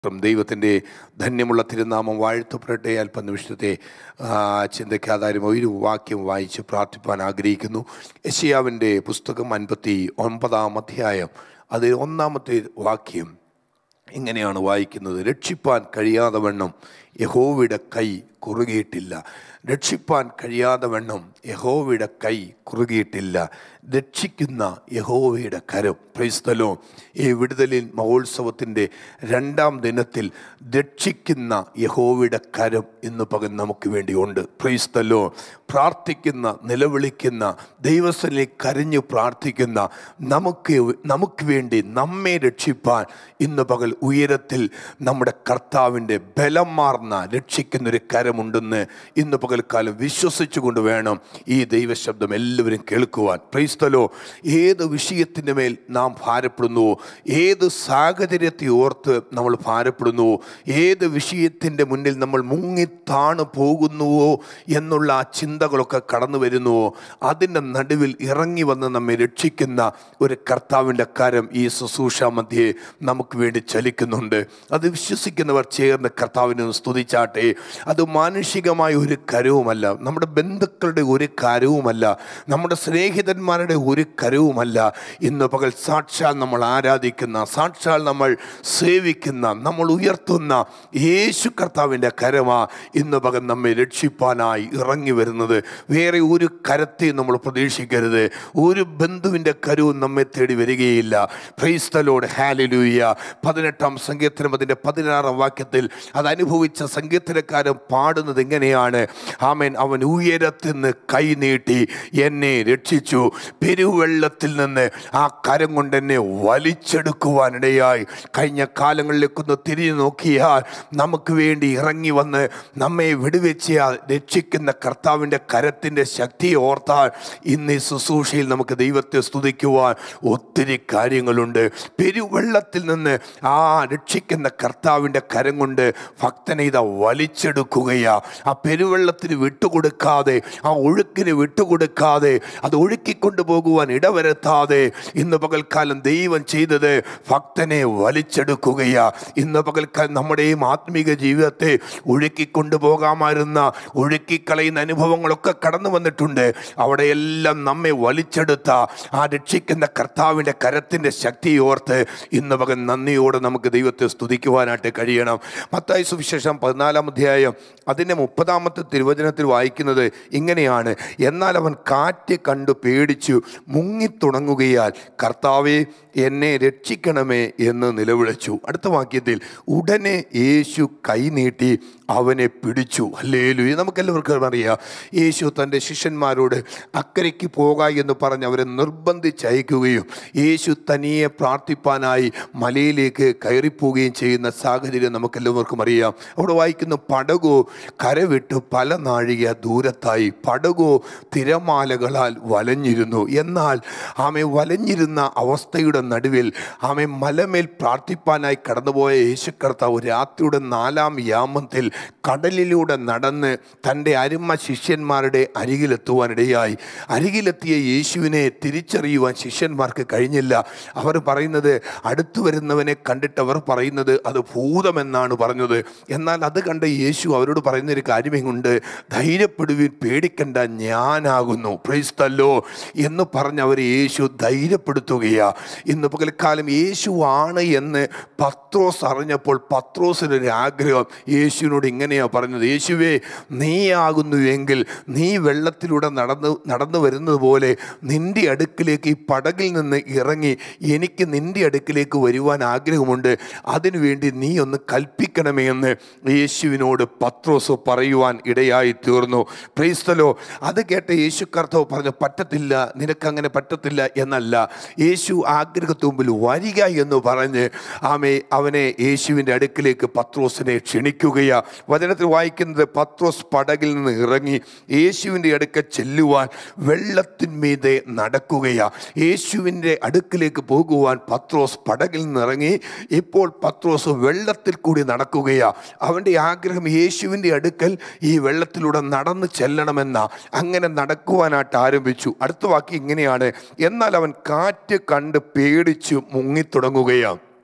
സ്തോത്രം ദൈവത്തിൻ്റെ ധന്യമുള്ള തിരുനാമം വാഴ്ത്തപ്പെടട്ടെ അല്പനിമിഷത്തെ ആ, ചിന്തയ്ക്ക് ആധാരം ഒരു വാക്യം വായിച്ച് പ്രാർത്ഥിപ്പാൻ ആഗ്രഹിക്കുന്നു യശയാവിൻ്റെ പുസ്തകം അൻപത്തി ഒൻപതാം അധ്യായം അത് ഒന്നാമത്തെ വാക്യം ഇങ്ങനെയാണ് വായിക്കുന്നത് രക്ഷിപ്പാൻ കഴിയാതെ വണ്ണം യഹോവയുടെ കൈ കുറുകിയിട്ടില്ല രക്ഷിപ്പാൻ കഴിയാതെ വണ്ണം യഹോവയുടെ കൈ കുറുകിയിട്ടില്ല രക്ഷിക്കുന്ന യഹോവയുടെ കരം പ്രൈസ്തലോ ഈ വിടുതലിൻ മഹോത്സവത്തിൻ്റെ രണ്ടാം ദിനത്തിൽ രക്ഷിക്കുന്ന യഹോവയുടെ കരം ഇന്ന് പകൽ നമുക്ക് വേണ്ടിയുണ്ട് പ്രൈസ്തലോ പ്രാർത്ഥിക്കുന്ന നിലവിളിക്കുന്ന ദൈവസ്ഥലിൽ കരഞ്ഞു പ്രാർത്ഥിക്കുന്ന നമുക്ക് നമുക്ക് വേണ്ടി നമ്മെ രക്ഷിപ്പാൻ ഇന്ന് പകൽ ഉയരത്തിൽ നമ്മുടെ കർത്താവിൻ്റെ ബലം മാർന്ന രക്ഷിക്കുന്നൊരു കരമുണ്ടെന്ന് ഇന്ന് പകൽക്കാലം വിശ്വസിച്ചുകൊണ്ട് വേണം ഈ ദൈവശബ്ദം എല്ലാവരും കേൾക്കുവാൻ പ്രൈസ്തലോ ഏത് വിഷയത്തിൻ്റെ മേൽ നാം ഭാരപ്പെടുന്നുവോ ഏത് സാഹചര്യത്തെ ഓർത്ത് നമ്മൾ ഭാരപ്പെടുന്നുവോ ഏത് വിഷയത്തിൻ്റെ മുന്നിൽ നമ്മൾ മുങ്ങിത്താണു പോകുന്നുവോ എന്നുള്ള ആ ചിന്തകളൊക്കെ കടന്നു വരുന്നുവോ അതിൻ്റെ നടുവിൽ ഇറങ്ങി വന്ന് നമ്മെ രക്ഷിക്കുന്ന ഒരു കർത്താവിൻ്റെ കരം ഈ ശുശ്രൂഷ മധ്യേ നമുക്ക് വേണ്ടി ചലിക്കുന്നുണ്ട് അത് വിശ്വസിക്കുന്നവർ ചേർന്ന് കർത്താവിനെ ഒന്ന് സ്തുതിച്ചാട്ടെ അത് മാനുഷികമായ ഒരു കരവുമല്ല നമ്മുടെ ബന്ധുക്കളുടെ ഒരു കരവുമല്ല നമ്മുടെ സ്നേഹിതന്മാരുടെ ഒരു കരവുമല്ല ഇന്ന് പകൽ സാക്ഷാൽ നമ്മൾ ആരാധിക്കുന്ന സാക്ഷാൽ നമ്മൾ സേവിക്കുന്ന നമ്മൾ ഉയർത്തുന്ന യേശു കർത്താവിൻ്റെ കരമാ ഇന്ന് പകൽ നമ്മെ രക്ഷിപ്പാനായി ഇറങ്ങി വരുന്നത് വേറെ ഒരു കരത്തെയും നമ്മൾ പ്രതീക്ഷിക്കരുത് ഒരു ബന്ധുവിൻ്റെ കരവും നമ്മെ തേടി വരികയില്ല ക്രൈസ്തലോട് ഹാലലൂയ പതിനെട്ടാം സങ്കീർത്തനം അതിൻ്റെ പതിനാറാം വാക്യത്തിൽ അത് അനുഭവിച്ച സങ്കീർത്തനക്കാരൻ പാടുന്നത് എങ്ങനെയാണ് ആമേൻ അവൻ ഉയരത്തിൽ നിന്ന് കൈ നീട്ടി എന്നെ രക്ഷിച്ചു പെരുവെള്ളത്തിൽ നിന്ന് ആ കരം കൊണ്ട് എന്നെ വലിച്ചെടുക്കുവാനിടയായി കഴിഞ്ഞ കാലങ്ങളിലേക്കൊന്ന് തിരിഞ്ഞു നോക്കിയാൽ നമുക്ക് വേണ്ടി ഇറങ്ങി വന്ന് നമ്മെ വിടുവെച്ച ആ രക്ഷിക്കുന്ന കർത്താവിൻ്റെ കരത്തിൻ്റെ ശക്തിയെ ഓർത്താൽ ഇന്ന് ഈ ശുശ്രൂഷയിൽ നമുക്ക് ദൈവത്തെ സ്തുതിക്കുവാൻ ഒത്തിരി കാര്യങ്ങളുണ്ട് പെരുവെള്ളത്തിൽ നിന്ന് ആ രക്ഷിക്കുന്ന കർത്താവിൻ്റെ കരം കൊണ്ട് ഭക്തനെ ഇതാ വലിച്ചെടുക്കുകയാ ആ പെരുവെള്ളത്തിന് വിട്ടുകൊടുക്കാതെ ആ ഒഴുക്കിന് വിട്ടുകൊടുക്കാതെ അത് ഒഴുക്കിക്കൊണ്ടു പോകുവാൻ ഇടവരുത്താതെ ഇന്ന് പകൽക്കാലം ദൈവം ചെയ്തത് ഭക്തനെ വലിച്ചെടുക്കുകയാ ഇന്ന് പകൽക്കാലം നമ്മുടെയും ആത്മീക ജീവിതത്തെ ഒഴുക്കിക്കൊണ്ടു പോകാമായിരുന്ന ഒഴുക്കിക്കളയുന്ന അനുഭവങ്ങളൊക്കെ കടന്നു വന്നിട്ടുണ്ട് അവിടെയെല്ലാം നമ്മെ വലിച്ചെടുത്ത ആ രക്ഷിക്കുന്ന കർത്താവിൻ്റെ കരത്തിൻ്റെ ശക്തി ഓർത്ത് ഇന്ന് പകൽ നന്ദിയോടെ നമുക്ക് ദൈവത്തെ സ്തുതിക്കുവാനായിട്ട് കഴിയണം മത്തായി സുവിശേഷം പതിനാലാം അധ്യായം അതിൻ്റെ മുപ്പതാമത്തെ തിരുവചനത്തിൽ വായിക്കുന്നത് ഇങ്ങനെയാണ് എന്നാൽ അവൻ കാറ്റ് കണ്ടു പേടിച്ചു മുങ്ങിത്തുടങ്ങുകയാൽ കർത്താവെ എന്നെ രക്ഷിക്കണമേ എന്ന് നിലവിളിച്ചു അടുത്ത വാക്യത്തിൽ ഉടനെ യേശു കൈനീട്ടി അവനെ പിടിച്ചു അല്ലേലു നമുക്കെല്ലാവർക്കും അറിയാം യേശു തൻ്റെ ശിഷ്യന്മാരോട് അക്കരയ്ക്ക് പോക എന്ന് പറഞ്ഞ് അവരെ നിർബന്ധിച്ചയക്കുകയും യേശു തനിയെ പ്രാർത്ഥിപ്പാനായി മലയിലേക്ക് കയറിപ്പോവുകയും ചെയ്യുന്ന സാഹചര്യം നമുക്കെല്ലാവർക്കും അറിയാം അവിടെ വായിക്കുന്ന പടകോ കരവിട്ട് പല നാഴിക ദൂരത്തായി പടകോ തിരമാലകളാൽ വലഞ്ഞിരുന്നു എന്നാൽ ആമെ വലഞ്ഞിരുന്ന അവസ്ഥയുടെ നടുവിൽ ആമെ മലമേൽ പ്രാർത്ഥിപ്പാനായി കടന്നുപോയ യേശു കർത്താവ് രാത്രിയുടെ നാലാം യാമത്തിൽ കടലിലൂടെ നടന്ന് തൻ്റെ അരുമ ശിഷ്യന്മാരുടെ അരികിലെത്തുവാനിടയായി അരികിലെത്തിയ യേശുവിനെ തിരിച്ചറിയുവാൻ ശിഷ്യന്മാർക്ക് കഴിഞ്ഞില്ല അവർ പറയുന്നത് അടുത്തു വരുന്നവനെ കണ്ടിട്ട് അവർ പറയുന്നത് അത് ഭൂതമെന്നാണ് പറഞ്ഞത് എന്നാൽ അത് കണ്ട യേശു അവരോട് പറയുന്നൊരു കാര്യമെങ്ങുണ്ട് ധൈര്യപ്പെടുവിൻ പേടിക്കണ്ട ഞാനാകുന്നു പ്രൈസ്തല്ലോ എന്ന് പറഞ്ഞ് അവർ യേശു ധൈര്യപ്പെടുത്തുകയാ ഇന്ന് പകൽക്കാലം യേശു ആണ് എന്ന് പത്രോസ് അറിഞ്ഞപ്പോൾ പത്രോസിനൊരു ആഗ്രഹം യേശുവിനോട് ഇങ്ങനെയാ പറഞ്ഞത് യേശുവേ നീയാകുന്നു എങ്കിൽ നീ വെള്ളത്തിലൂടെ നടന്നു നടന്നു വരുന്നത് പോലെ നിന്റെ അടുക്കിലേക്ക് ഈ പടകിൽ നിന്ന് ഇറങ്ങി എനിക്ക് നിന്റെ അടുക്കിലേക്ക് വരുവാൻ ആഗ്രഹമുണ്ട് അതിനുവേണ്ടി നീ ഒന്ന് കൽപ്പിക്കണമേ എന്ന് യേശുവിനോട് പത്രോസ് പറയുവാൻ ഇടയായി തീർന്നു പ്രൈസ്തലോ അത് കേട്ട യേശു കർത്താവ് പറഞ്ഞു പറ്റത്തില്ല നിനക്കങ്ങനെ പറ്റത്തില്ല എന്നല്ല യേശു ആഗ്രഹത്തിന് മുമ്പിൽ വരിക എന്ന് പറഞ്ഞ് ആമേ അവനെ യേശുവിൻ്റെ അടുക്കിലേക്ക് പത്രോസിനെ ക്ഷണിക്കുകയാ വചനത്തിൽ വായിക്കുന്നത് പത്രോസ് പടകിൽ നിന്ന് ഇറങ്ങി യേശുവിൻ്റെ അടുക്ക ചെല്ലുവാൻ വെള്ളത്തിന്മീതെ നടക്കുകയാ യേശുവിൻ്റെ അടുക്കിലേക്ക് പോകുവാൻ പത്രോസ് പടകിൽ നിന്ന് ഇറങ്ങി ഇപ്പോൾ പത്രോസ് വെള്ളത്തിൽ കൂടി നടക്കുകയാ അവൻ്റെ ആഗ്രഹം യേശുവിൻ്റെ അടുക്കൽ ഈ വെള്ളത്തിലൂടെ നടന്ന് ചെല്ലണമെന്ന അങ്ങനെ നടക്കുവാനായിട്ട് ആരംഭിച്ചു അടുത്ത വാക്ക് ഇങ്ങനെയാണ് എന്നാൽ അവൻ കാറ്റ് കണ്ട് പേടിച്ചു മുങ്ങിത്തുടങ്ങുകയാണ്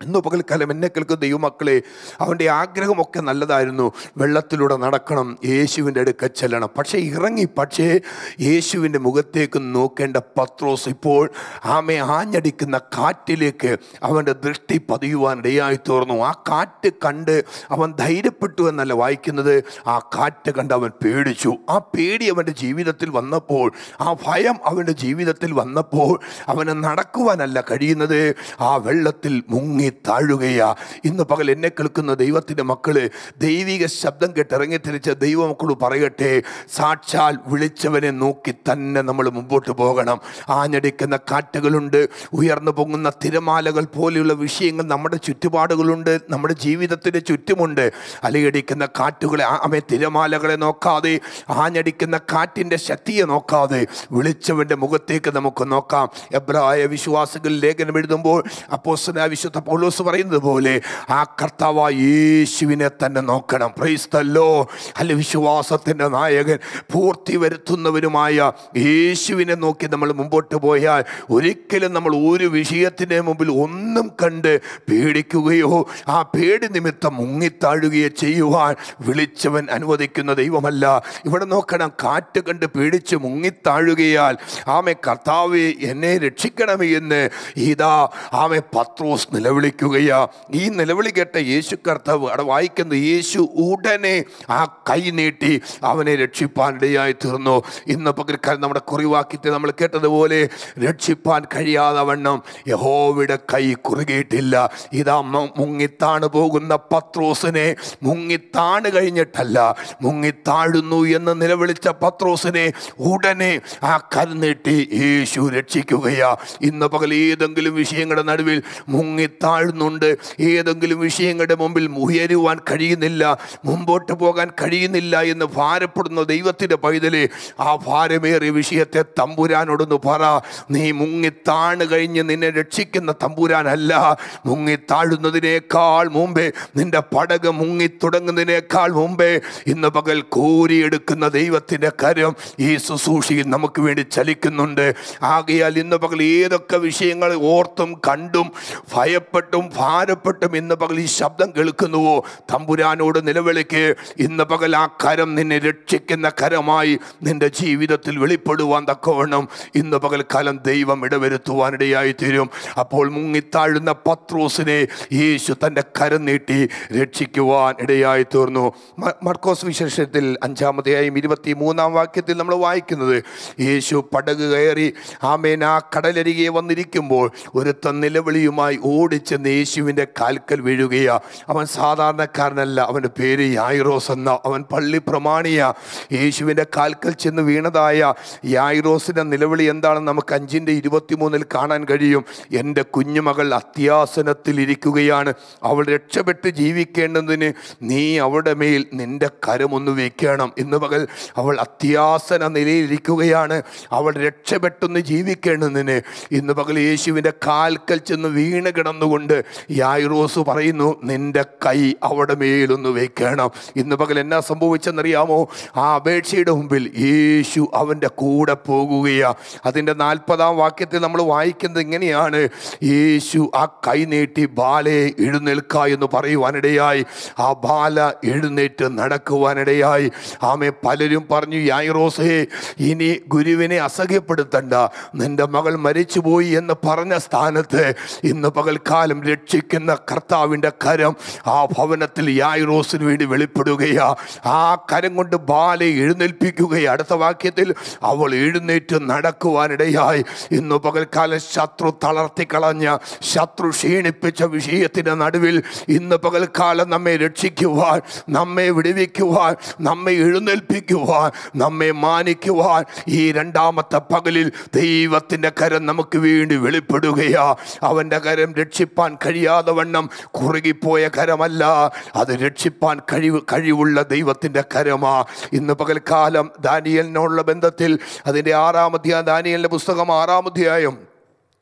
ഇന്ന് പകൽക്കാലം എന്നെ കേൾക്കുന്ന ദൈവമക്കളെ അവൻ്റെ ആഗ്രഹമൊക്കെ നല്ലതായിരുന്നു വെള്ളത്തിലൂടെ നടക്കണം യേശുവിൻ്റെ അടുക്ക ചെല്ലണം പക്ഷേ ഇറങ്ങി പക്ഷേ യേശുവിൻ്റെ മുഖത്തേക്ക് നോക്കേണ്ട പത്രോസ് ഇപ്പോൾ ആമെ ആഞ്ഞടിക്കുന്ന കാറ്റിലേക്ക് അവൻ്റെ ദൃഷ്ടി പതിയുവാൻ ഇടയായി തീർന്നു ആ കാറ്റ് കണ്ട് അവൻ ധൈര്യപ്പെട്ടു എന്നല്ല വായിക്കുന്നത് ആ കാറ്റ് കണ്ട് അവൻ പേടിച്ചു ആ പേടി അവൻ്റെ ജീവിതത്തിൽ വന്നപ്പോൾ ആ ഭയം അവൻ്റെ ജീവിതത്തിൽ വന്നപ്പോൾ അവന് നടക്കുവാനല്ല കഴിയുന്നത് ആ വെള്ളത്തിൽ മുങ്ങി താഴുകയാ ഇന്ന് പകൽ എന്നെ കേൾക്കുന്ന ദൈവത്തിൻ്റെ മക്കള് ദൈവിക ശബ്ദം കേട്ട് ഇറങ്ങി തിരിച്ച ദൈവമക്കള് പറയട്ടെ സാക്ഷാൽ വിളിച്ചവനെ നോക്കി തന്നെ നമ്മൾ മുമ്പോട്ട് പോകണം ആഞ്ഞടിക്കുന്ന കാറ്റുകളുണ്ട് ഉയർന്നു പൊങ്ങുന്ന തിരമാലകൾ പോലെയുള്ള വിഷയങ്ങൾ നമ്മുടെ ചുറ്റുപാടുകളുണ്ട് നമ്മുടെ ജീവിതത്തിന് ചുറ്റുമുണ്ട് അലയടിക്കുന്ന കാറ്റുകളെ ആമെ തിരമാലകളെ നോക്കാതെ ആഞ്ഞടിക്കുന്ന കാറ്റിൻ്റെ ശക്തിയെ നോക്കാതെ വിളിച്ചവൻ്റെ മുഖത്തേക്ക് നമുക്ക് നോക്കാം എബ്രായ വിശ്വാസികൾ ലേഖനം എഴുതുമ്പോൾ അപ്പോസ്തലനായ വിശുദ്ധ പൗലോസ് പറയുന്നത് പോലെ ആ കർത്താവായ യേശുവിനെ തന്നെ നോക്കണം പ്രൈസ്തല്ലോ അല്ല വിശ്വാസത്തിൻ്റെ നായകൻ പൂർത്തി വരുത്തുന്നവരുമായ യേശുവിനെ നോക്കി നമ്മൾ മുമ്പോട്ട് പോയാൽ ഒരിക്കലും നമ്മൾ ഒരു വിഷയത്തിൻ്റെ മുമ്പിൽ ഒന്നും കണ്ട് പേടിക്കുകയോ ആ പേടി നിമിത്തം മുങ്ങിത്താഴുകയോ ചെയ്യുവാൻ വിളിച്ചവൻ അനുവദിക്കുന്ന ദൈവമല്ല ഇവിടെ നോക്കണം കാറ്റ് കണ്ട് പേടിച്ച് മുങ്ങിത്താഴുകയാൽ ആമെ കർത്താവെ എന്നെ രക്ഷിക്കണമേ എന്ന് ഇതാ ആമെ പത്രോസ് നിലവിളിക്കുകയാ ഈ നിലവിളി കേട്ട യേശു കർത്താവ് അവിടെ വായിക്കുന്നത് യേശു ഉടനെ ആ കൈ നീട്ടി അവനെ രക്ഷിപ്പാൻ ഇടയായി തീർന്നു ഇന്ന് പകൽക്കാലം നമ്മുടെ കുറിവാക്യത്തെ നമ്മൾ കേട്ടതുപോലെ രക്ഷിപ്പാൻ കഴിയാതെ വണ്ണം യഹോവയുടെ കൈ കുറുകിയിട്ടില്ല ഇതാ മ- മുങ്ങിത്താണ് പോകുന്ന പത്രോസിനെ മുങ്ങിത്താണ് കഴിഞ്ഞിട്ടല്ല മുങ്ങിത്താഴുന്നു എന്ന് നിലവിളിച്ച പത്രോസിനെ ഉടനെ ആ കരുനീട്ടി യേശു രക്ഷിക്കുകയാ ഇന്ന് പകൽ ഏതെങ്കിലും വിഷയങ്ങളുടെ നടുവിൽ മുങ്ങിത്താഴുന്നുണ്ട് ഏതെങ്കിലും വിഷയങ്ങളുടെ മുമ്പിൽ ഉയരുവാൻ കഴിയുന്നില്ല മുമ്പോട്ട് പോകാൻ കഴിയുന്നില്ല എന്ന് ഭാരപ്പെടുന്ന ദൈവത്തിൻ്റെ പൈതലെ ആ ഭാരമേറിയ വിഷയത്തെ തമ്പുരാനോടൊന്ന് പറ നീ മുങ്ങിത്താഴ് കഴിഞ്ഞ് നിന്നെ രക്ഷിക്കുന്ന തമ്പുരാനല്ല മുങ്ങിത്താഴുന്നതിനേക്കാൾ മുമ്പേ നിന്റെ പടക് മുങ്ങി തുടങ്ങുന്നതിനേക്കാൾ മുമ്പേ ഇന്ന് പകൽ കോരിയെടുക്കുന്ന ദൈവത്തിൻ്റെ കരം ഈ ശുശ്രൂഷയിൽ നമുക്ക് വേണ്ടി ചലിക്കുന്നുണ്ട് ആകയാൽ ഇന്ന് പകൽ ഏതൊക്കെ വിഷയങ്ങൾ ഓർത്തും കണ്ടും ഭയപ്പെട്ടും ഭാരപ്പെട്ടും ഇന്ന് പകൽ ഈ ശബ്ദം കേൾക്കുന്നുവോ തമ്പുരാനോട് നിലവിളിക്ക് ഇന്ന് പകൽ ആ കരം നിന്നെ രക്ഷിക്കുന്ന കരമായി നിന്റെ ജീവിതത്തിൽ വെളിപ്പെടുവാൻ തക്കവണ്ണം ഇന്ന് പകൽക്കാലം ദൈവം ഇടവരുത്തുവാനിടയായി തീരും അപ്പോൾ മുങ്ങിത്താഴുന്ന പത്രോസിനെ യേശു തൻ്റെ കരം നീട്ടി രക്ഷിക്കുവാൻ ഇടയായി തീർന്നു മ- മർക്കോസ് വിശേഷത്തിൽ അഞ്ചാമത്തെയായും ഇരുപത്തി മൂന്നാം വാക്യത്തിൽ നമ്മൾ വായിക്കുന്നത് യേശു പടക് കയറി ആമേൻ ആ കടലരികെ വന്നിരിക്കുമ്പോൾ ഒരുത്തൻ നിലവിളിയുമായി ഓടിച്ചെന്ന് യേശുവിൻ്റെ കാൽക്കൽ വീഴുകയാ അവൻ സാധാരണക്കാരനല്ല അവൻ്റെ പേര് യായിറോസ് എന്ന അവൻ പള്ളി പ്രമാണിയ യേശുവിൻ്റെ കാൽക്കൽ ചെന്ന് വീണതായ യായിറോസിൻ്റെ നിലവിളി എന്താണെന്ന് നമുക്ക് അഞ്ചിൻ്റെ ഇരുപത്തിമൂന്നിൽ കാണാൻ കഴിയും എൻ്റെ കുഞ്ഞുമകൾ അത്യാസനത്തിൽ ഇരിക്കുകയാണ് അവൾ രക്ഷപ്പെട്ട് ജീവിക്കേണ്ടതിന് നീ അവളുടെ മേൽ നിന്റെ കരമൊന്ന് വയ്ക്കണം ഇന്ന് പകൽ അവൾ അത്യാസന നിലയിലിരിക്കുകയാണ് അവൾ രക്ഷപ്പെട്ടൊന്ന് ജീവിക്കേണ്ടതിന് ഇന്ന് പകൽ യേശുവിൻ്റെ കാൽക്കൽ ചെന്ന് വീണ് കിടന്നുകൊണ്ട് യായിറോസ് പറയുന്നു നിന്റെ കൈ അവിടെ മേലൊന്ന് വയ്ക്കണം ഇന്ന് പകൽ എന്നാ സംഭവിച്ചെന്നറിയാമോ ആ അപേക്ഷയുടെ മുമ്പിൽ യേശു അവൻ്റെ കൂടെ പോകുകയാ അതിൻ്റെ നാൽപ്പതാം വാക്യത്തിൽ നമ്മൾ വായിക്കുന്നത് ഇങ്ങനെയാണ് യേശു ആ കൈ നീട്ടി ബാലയെ എഴുന്നേൽക്ക എന്ന് പറയുവാനിടയായി ആ ബാല എഴുന്നേറ്റ് നടക്കുവാനിടയായി ആമെ പലരും പറഞ്ഞു യായിറോസേ ഇനി ഗുരുവിനെ അസഹ്യപ്പെടുത്തണ്ട നിന്റെ മകൾ മരിച്ചുപോയി എന്ന് പറഞ്ഞ സ്ഥാനത്ത് ഇന്ന് പകൽക്കാലം രക്ഷിക്കുന്ന കർത്താവിൻ്റെ കരം ആ ഭവനത്തിൽ യായിറോസിന് വേണ്ടി വെളിപ്പെടുകയാ ആ കരം കൊണ്ട് ബാലെ എഴുന്നേൽപ്പിക്കുകയാ അടുത്ത വാക്യത്തിൽ അവൾ എഴുന്നേറ്റ് നടക്കുവാനിടയായി ഇന്ന് പകൽക്കാലം ശത്രു തളർത്തിക്കളഞ്ഞ ശത്രു ക്ഷീണിപ്പിച്ച വിഷയത്തിൻ്റെ നടുവിൽ ഇന്ന് പകൽക്കാലം നമ്മെ രക്ഷിക്കുവാൻ നമ്മെ വിടുവിക്കുവാൻ നമ്മെ എഴുന്നേൽപ്പിക്കുവാൻ നമ്മെ മാനിക്കുവാൻ ഈ രണ്ടാമത്തെ പകലിൽ ദൈവത്തിൻ്റെ കരം നമുക്ക് വേണ്ടി വെളിപ്പെടുകയാ അവൻ്റെ കരം രക്ഷിപ്പാൻ കഴിയാതെ വണ്ണം കുറുകിപ്പോയ കരമല്ല അത് രക്ഷിപ്പാൻ കഴിവ് കഴിവുള്ള ദൈവത്തിൻ്റെ കരമാ ഇന്ന് പകൽക്കാലം ദാനിയലിനോടുള്ള ബന്ധത്തിൽ അതിൻ്റെ ആറാമധ്യായ ദാനിയലിൻ്റെ പുസ്തകം ആറാമധ്യായം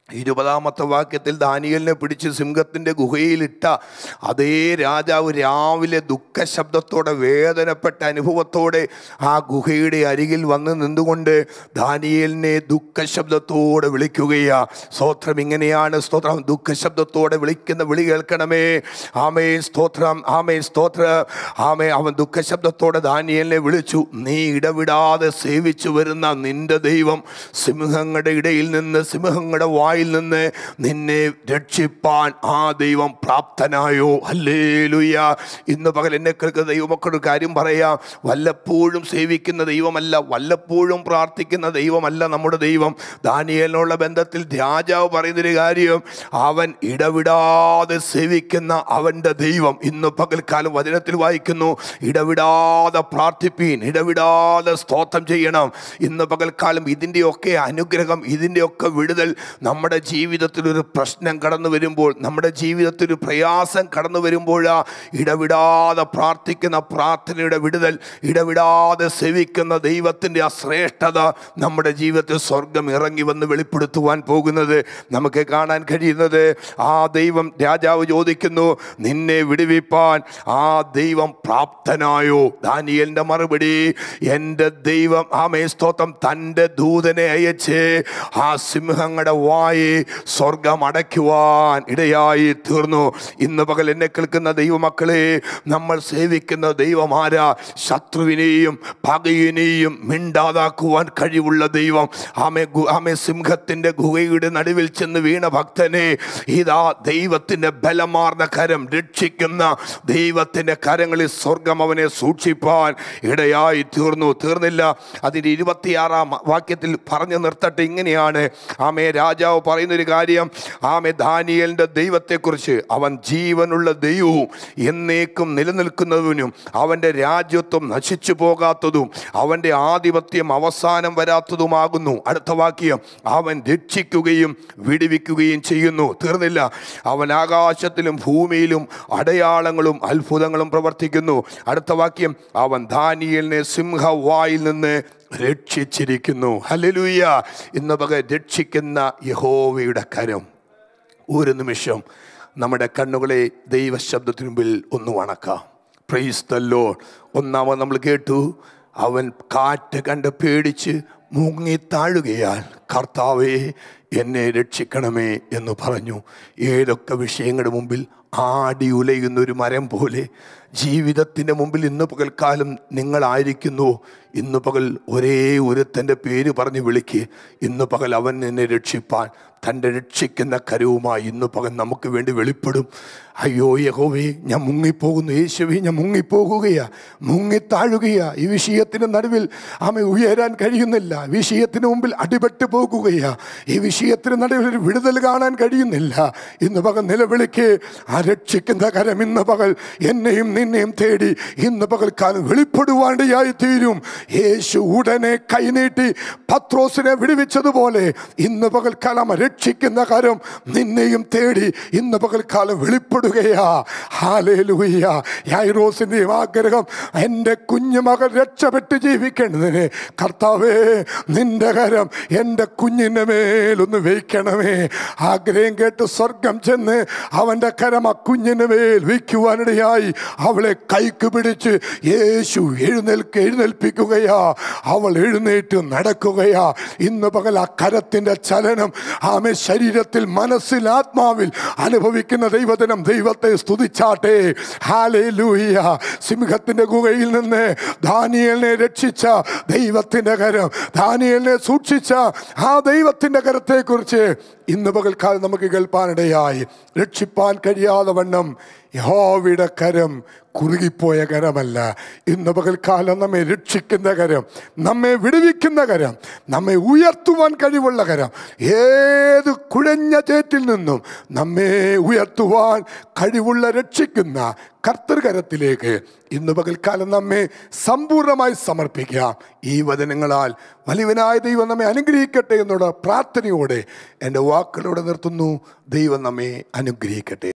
ഇരുപതാമത്തെ വാക്യത്തിൽ ദാനിയലിനെ പിടിച്ച് സിംഹത്തിൻ്റെ ഗുഹയിലിട്ട അതേ രാജാവ് രാവിലെ ദുഃഖശബ്ദത്തോടെ വേദനപ്പെട്ട അനുഭവത്തോടെ ആ ഗുഹയുടെ അരികിൽ വന്ന് നിന്നുകൊണ്ട് ദാനിയലിനെ ദുഃഖശബ്ദത്തോടെ വിളിക്കുകയാ സ്തോത്രം ഇങ്ങനെയാണ് സ്തോത്രം ദുഃഖശബ്ദത്തോടെ വിളിക്കുന്ന വിളി കേൾക്കണമേ ആമേ സ്തോത്രം ആമേ സ്തോത്ര ആമേ അവൻ ദുഃഖശബ്ദത്തോടെ ദാനിയലിനെ വിളിച്ചു നീ ഇടവിടാതെ സേവിച്ചു വരുന്ന നിന്റെ ദൈവം സിംഹങ്ങളുടെ ഇടയിൽ നിന്ന് സിംഹങ്ങളുടെ വായിൽ നിന്ന് നിന്നെ രക്ഷിപ്പാൻ ആ ദൈവം പ്രാപ്തനായോ അല്ലേലുയ്യ ഇന്ന് പകൽ എന്നെ കേൾക്കുന്ന ദൈവമക്കളൊരു കാര്യം പറയാം വല്ലപ്പോഴും സേവിക്കുന്ന ദൈവമല്ല വല്ലപ്പോഴും പ്രാർത്ഥിക്കുന്ന ദൈവമല്ല നമ്മുടെ ദൈവം ദാനിയലിനുള്ള ബന്ധത്തിൽ രാജാവ് പറയുന്നൊരു കാര്യം അവൻ ഇടവിടാതെ സേവിക്കുന്ന അവൻ്റെ ദൈവം ഇന്ന് പകൽക്കാലം വചനത്തിൽ വായിക്കുന്നു ഇടവിടാതെ പ്രാർത്ഥിപ്പീൻ ഇടവിടാതെ സ്തോത്രം ചെയ്യണം ഇന്ന് പകൽക്കാലം ഇതിൻ്റെയൊക്കെ അനുഗ്രഹം ഇതിൻ്റെയൊക്കെ വിടുതൽ നമ്മുടെ ജീവിതത്തിൽ ഒരു പ്രശ്നം കടന്നു വരുമ്പോൾ നമ്മുടെ ജീവിതത്തിൽ ഒരു പ്രയാസം കടന്നു വരുമ്പോഴാ ഇടവിടാതെ പ്രാർത്ഥിക്കുന്ന പ്രാർത്ഥനയുടെ വിടുതൽ ഇടവിടാതെ സേവിക്കുന്ന ദൈവത്തിൻ്റെ ആ ശ്രേഷ്ഠത നമ്മുടെ ജീവിതത്തിൽ സ്വർഗം ഇറങ്ങി വന്ന് വെളിപ്പെടുത്തുവാൻ പോകുന്നത് നമുക്ക് കാണാൻ കഴിയുന്നത് ആ ദൈവം രാജാവ് ചോദിക്കുന്നു നിന്നെ വിടുവിപ്പാൻ ആ ദൈവം പ്രാപ്തനായോ ദാനിയലിന്റെ മറുപടി എൻ്റെ ദൈവം ആ മേസ്തോത്രം തൻ്റെ ദൂതനെ അയച്ച് ആ സിംഹങ്ങളുടെ വായി സ്വർഗം അടയ്ക്കുവാൻ ഇടയായി തീർന്നു ഇന്ന് പകൽ എന്നെ കേൾക്കുന്ന ദൈവമക്കളെ നമ്മൾ സേവിക്കുന്ന ദൈവം ആരാ ശത്രുവിനെയും പകയിനെയും മിണ്ടാതാക്കുവാൻ കഴിവുള്ള ദൈവം ആമെ ഗു- ആമെ സിംഹത്തിൻ്റെ ഗുഹയുടെ നടുവിൽ ചെന്ന് വീണ ഭക്തനെ ഇതാ ദൈവത്തിൻ്റെ ബലമാർന്ന കരം രക്ഷിക്കുന്ന ദൈവത്തിൻ്റെ കരങ്ങളിൽ സ്വർഗം അവനെ സൂക്ഷിപ്പാൻ ഇടയായി തീർന്നു തീർന്നില്ല അതിൻ്റെ ഇരുപത്തിയാറാം വാക്യത്തിൽ പറഞ്ഞു നിർത്തട്ടെ ഇങ്ങനെയാണ് ആമേ രാജാവ് പറയുന്നൊരു കാര്യം ആമേ ദാനിയലിൻ്റെ ദൈവത്തെക്കുറിച്ച് അവൻ ജീവനുള്ള ദൈവവും എന്നേക്കും നിലനിൽക്കുന്നതിനും അവൻ്റെ രാജ്യത്വം നശിച്ചു പോകാത്തതും അവൻ്റെ ആധിപത്യം അവസാനം വരാത്തതുമാകുന്നു അടുത്ത വാക്യം അവൻ രക്ഷിക്കുകയും വിടുവിക്കുകയും ചെയ്യുന്നു തീർന്നില്ല അവൻ ആകാശത്തിലും ഭൂമിയിലും അടയാളങ്ങളും അത്ഭുതങ്ങളും പ്രവർത്തിക്കുന്നു അടുത്ത വാക്യം അവൻ ദാനിയലിനെ സിംഹവായിൽ നിന്ന് രക്ഷിച്ചിരിക്കുന്നു ഹല്ലേലൂയ ഇന്ന് പക രക്ഷിക്കുന്ന യഹോവയുടെ കരം ഒരു നിമിഷം നമ്മുടെ കണ്ണുകളെ ദൈവശബ്ദത്തിനു മുമ്പിൽ ഒന്ന് വണക്കാം പ്രൈസ് തല്ലോ ഒന്നാമത് നമ്മൾ കേട്ടു അവൻ കാറ്റ് കണ്ട് പേടിച്ച് മുങ്ങി താഴുകയാൽ കർത്താവേ എന്നെ രക്ഷിക്കണമേ എന്ന് പറഞ്ഞു ഏതൊക്കെ വിഷയങ്ങളുടെ മുമ്പിൽ ആടി ഉലയുന്ന ഒരു മരം പോലെ ജീവിതത്തിൻ്റെ മുമ്പിൽ ഇന്ന് പകൽക്കാലം നിങ്ങളായിരിക്കുന്നു ഇന്ന് പകൽ ഒരേ ഒരുത്തൻ്റെ പേര് പറഞ്ഞ് വിളിക്ക് ഇന്ന് പകൽ അവൻ എന്നെ രക്ഷിപ്പാൻ തൻ്റെ രക്ഷിക്കുന്ന കരവുമായി ഇന്ന് പകൽ നമുക്ക് വേണ്ടി വെളിപ്പെടും അയ്യോ യഹോവേ ഞാൻ മുങ്ങിപ്പോകുന്നു യേശുവേ ഞാൻ മുങ്ങിപ്പോകുകയാ മുങ്ങിത്താഴുകയാ ഈ വിഷയത്തിന് നടുവിൽ ആമ ഉയരാൻ കഴിയുന്നില്ല വിഷയത്തിന് മുമ്പിൽ അടിപെട്ട് പോകുകയാ ഈ വിഷയത്തിന് നടുവിൽ ഒരു വിടുതൽ കാണാൻ കഴിയുന്നില്ല ഇന്ന് പകൽ നിലവിളിക്ക് ആ രക്ഷിക്കുന്ന കരം ഇന്ന് പകൽ എന്നെയും നിന്നെയും തേടി ഇന്ന് പകൽക്കാലം വെളിപ്പെടുവാണ്ടിയായി തീരും യേശു ഉടനെ കൈനീട്ടി പത്രോസിനെ വിടുവിച്ചതുപോലെ ഇന്ന് പകൽക്കാലം ആ രക്ഷിക്കുന്ന കരം നിന്നെയും തേടി ഇന്ന് പകൽക്കാലം വെളിപ്പെടുകയാ ഹാലേലൂയ യായിറോസിൻ്റെയും ആഗ്രഹം എൻ്റെ കുഞ്ഞുമകൻ രക്ഷപ്പെട്ട് ജീവിക്കേണ്ടതിന് കർത്താവേ നിന്റെ കരം എൻ്റെ കുഞ്ഞിൻ്റെ മേലൊന്ന് വയ്ക്കണമേ ആഗ്രഹം കേട്ട് സ്വർഗം ചെന്ന് അവൻ്റെ കരം ആ കുഞ്ഞിൻ്റെ മേൽ വയ്ക്കുവാനിടയായി അവളെ കൈക്ക് പിടിച്ച് യേശു എഴുന്നേൽക്ക് എഴുന്നേൽപ്പിക്കുകയാ അവൾ എഴുന്നേറ്റ് നടക്കുകയാ ഇന്ന് പകൽ ആ കരത്തിൻ്റെ ചലനം ആമെ ശരീരത്തിൽ മനസ്സിൽ ആത്മാവിൽ അനുഭവിക്കുന്ന ദൈവദിനം ദൈവത്തെ സ്തുതിച്ചാട്ടെ ഹാലേലൂയ സിംഹത്തിന്റെ ഗുഹയിൽ നിന്ന് ദാനിയലിനെ രക്ഷിച്ച ദൈവത്തിന്റെ കരം ദാനിയലിനെ സൂക്ഷിച്ച ആ ദൈവത്തിന്റെ കരത്തെക്കുറിച്ച് ഇന്ന് പകൽക്കാലം നമുക്ക് കേൾപ്പാനിടയായി രക്ഷിപ്പാൻ കഴിയാതെ വണ്ണം യഹോവയുടെ കരം കുറുകിപ്പോയ കരമല്ല ഇന്ന് പകൽക്കാലം നമ്മെ രക്ഷിക്കുന്ന കരം നമ്മെ വിടുവിക്കുന്ന കരം നമ്മെ ഉയർത്തുവാൻ കഴിവുള്ള കരം ഏത് കുഴഞ്ഞ ചേറ്റിൽ നിന്നും നമ്മെ ഉയർത്തുവാൻ കഴിവുള്ള രക്ഷിക്കുന്ന കർത്തൃകരത്തിലേക്ക് ഇന്ന് പകൽക്കാലം നമ്മെ സമ്പൂർണ്ണമായി സമർപ്പിക്കാം ഈ വചനങ്ങളാൽ വലിയവനായ ദൈവം നമ്മെ അനുഗ്രഹിക്കട്ടെ എന്നുള്ള പ്രാർത്ഥനയോടെ എൻ്റെ വാക്കുകളോടെ നിർത്തുന്നു ദൈവം നമ്മെ അനുഗ്രഹിക്കട്ടെ